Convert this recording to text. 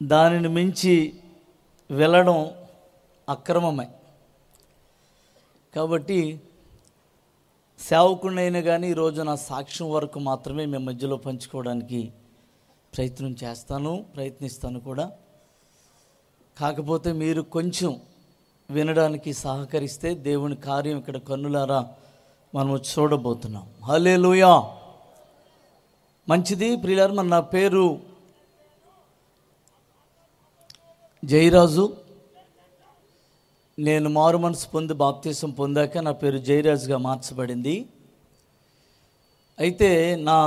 దానిని మించి వెళ్ళడం అక్రమమే కాబట్టి సేవకుడినైనా కానీ ఈరోజు నా సాక్ష్యం వరకు మాత్రమే మీ మధ్యలో పంచుకోవడానికి ప్రయత్నం చేస్తాను ప్రయత్నిస్తాను కూడా కాకపోతే మీరు కొంచెం వినడానికి సహకరిస్తే దేవుని కార్యం ఇక్కడ కన్నులారా మనము చూడబోతున్నాం హలే మంచిది ప్రియులారు మన నా పేరు జయరాజు నేను మారు మనసు పొంది బాప్తీసం పొందాక నా పేరు జయరాజుగా మార్చబడింది అయితే నా